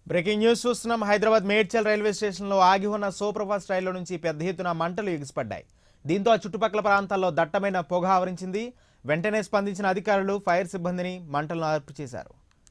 breaking news చూస్తున్నాం Hyderabad Medchal railway స్టేషన్లో ఆగి ఉన్న సూపర్ ఫాస్ట్ రైలు నుంచి పెద్ద ఎత్తున మంటలు ఎగిసిపడ్డాయి దీంతో ఆ చుట్టుపక్కల ప్రాంతాల్లో దట్టమైన పొగ ఆవరించింది వెంటనే స్పందించిన అధికారులు ఫైర్ సిబ్బందిని మంటలను అదుపు చేశారు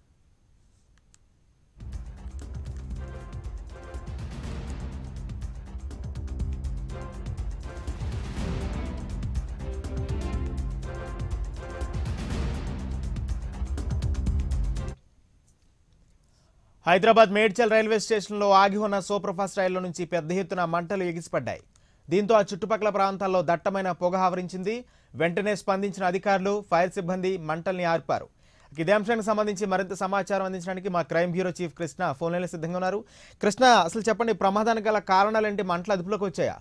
హైదరాబాద్ మేడ్చల్ రైల్వే స్టేషన్లో ఆగి ఉన్న సూపర్ ఫాస్ట్ రైలు నుంచి పెద్ద ఎత్తున మంటలు ఎగిసిపడ్డాయి దీంతో ఆ చుట్టుపక్కల ప్రాంతాల్లో దట్టమైన పొగ ఆవరించింది వెంటనే స్పందించిన అధికారులు ఫైర్ సిబ్బంది మంటల్ని ఆర్పారు ఇదే అంశానికి సంబంధించి మరింత సమాచారం అందించడానికి మా crime bureau chief Krishna phone లైన్లో సిద్ధంగా ఉన్నారు కృష్ణ అసలు చెప్పండి ప్రమాదానికి గల కారణాలు ఏంటి మంటలు అదుపులోకి వచ్చాయా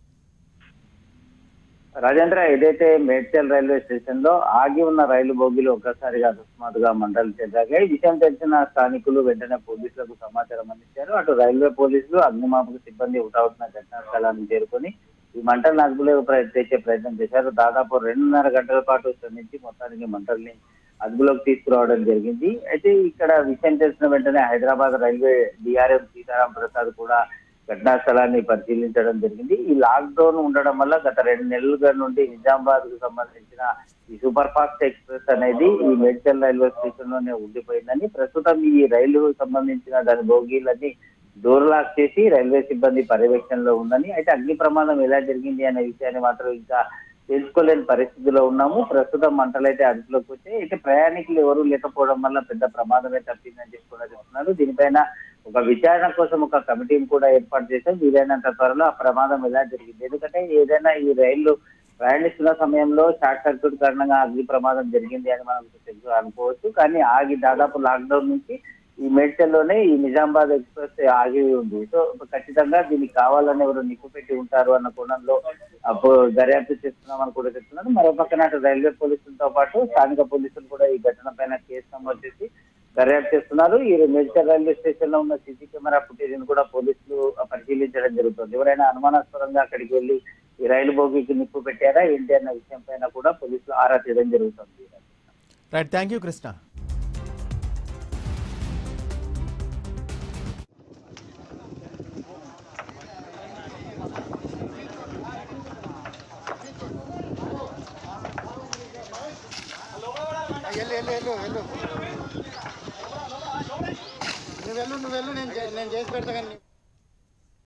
రాజేంద్ర ఏదైతే మేడ్చల్ రైల్వే స్టేషన్ లో ఆగి ఉన్న రైలు బోగిలు ఒక్కసారిగా అకస్మాత్తుగా మంటలు చెందాయి ఈ విషయం తెలిసిన స్థానికులు వెంటనే పోలీసులకు సమాచారం అందించారు అటు రైల్వే పోలీసులు అగ్నిమాపక సిబ్బంది ఉటావుతున్న ఘటనా స్థలాన్ని చేరుకొని ఈ మంటలను అదుపులోకి ప్ర- తెచ్చే ప్రయత్నం చేశారు దాదాపు రెండున్నర గంటల పాటు శ్రమించి మొత్తానికి మంటల్ని అదుపులోకి తీసుకురావడం జరిగింది అయితే ఇక్కడ విషయం తెలిసిన వెంటనే హైదరాబాద్ రైల్వే డిఆర్ఎం సీతారాం ప్రసాద్ కూడా ఘటనా స్థలాన్ని పరిశీలించడం జరిగింది ఈ లాక్ డౌన్ ఉండడం వల్ల గత రెండు నెలలుగా నుండి నిజామాబాద్ కు సంబంధించిన ఈ సూపర్ ఫాస్ట్ ఎక్స్ప్రెస్ అనేది ఈ మేడ్చల్ రైల్వే స్టేషన్ లోనే ఉండిపోయిందని ప్రస్తుతం ఈ రైలు సంబంధించిన దాని బోగీలన్నీ డోర్ లాక్ చేసి రైల్వే సిబ్బంది పర్యవేక్షణలో ఉందని అయితే అగ్ని ప్రమాదం ఎలా జరిగింది అనే విషయాన్ని మాత్రం ఇంకా తెలుసుకోలేని పరిస్థితిలో ఉన్నాము ప్రస్తుతం మంటలైతే అదుపులోకి వచ్చాయి అయితే ప్రయాణికులు ఎవరూ లేకపోవడం వల్ల పెద్ద ప్రమాదమే తప్పిందని చెప్పి కూడా చెప్తున్నారు దీనిపైన ఒక విచారణ కోసం ఒక కమిటీని కూడా ఏర్పాటు చేశాం వీలైనంత త్వరలో ఆ ప్రమాదం ఎలా జరిగింది ఎందుకంటే ఏదైనా ఈ రైళ్లు ప్రయాణిస్తున్న సమయంలో షార్ట్ సర్క్యూట్ కారణంగా అగ్ని ప్రమాదం జరిగింది అని మనం తెలుసు అనుకోవచ్చు కానీ ఆగి దాదాపు లాక్డౌన్ నుంచి ఈ మేడ్చల్లోనే ఈ నిజామాబాద్ ఎక్స్ప్రెస్ ఆగి ఉంది సో ఖచ్చితంగా దీనికి కావాలని ఎవరు నిప్పు పెట్టి ఉంటారు అన్న కోణంలో అప్పుడు దర్యాప్తు చేస్తున్నామని కూడా చెప్తున్నారు మరో పక్కన అటు రైల్వే పోలీసులతో పాటు స్థానిక పోలీసులు కూడా ఈ ఘటన పైన కేసు నమోదు చేసి దర్యాప్తు చేస్తున్నారు ఈ మేడ్చల్ రైల్వే స్టేషన్ లో ఉన్న సీసీ కెమెరా ఫుటేజ్ కూడా పోలీసులు పరిశీలించడం జరుగుతుంది ఎవరైనా అనుమానాస్పదంగా అక్కడికి వెళ్ళి ఈ రైలు బోగికి నిప్పు పెట్టారా ఏంటి అన్న విషయం పైన కూడా పోలీసులు ఆరా తీయడం జరుగుతుంది రైట్ థ్యాంక్ యూ కృష్ణ వెళ్ళు వెళ్ళు వెళ్ళు వెళ్ళు నువ్వు వెళ్ళు నువ్వు వెళ్ళు నేను చే- నేను చేసి పెడతా కానీ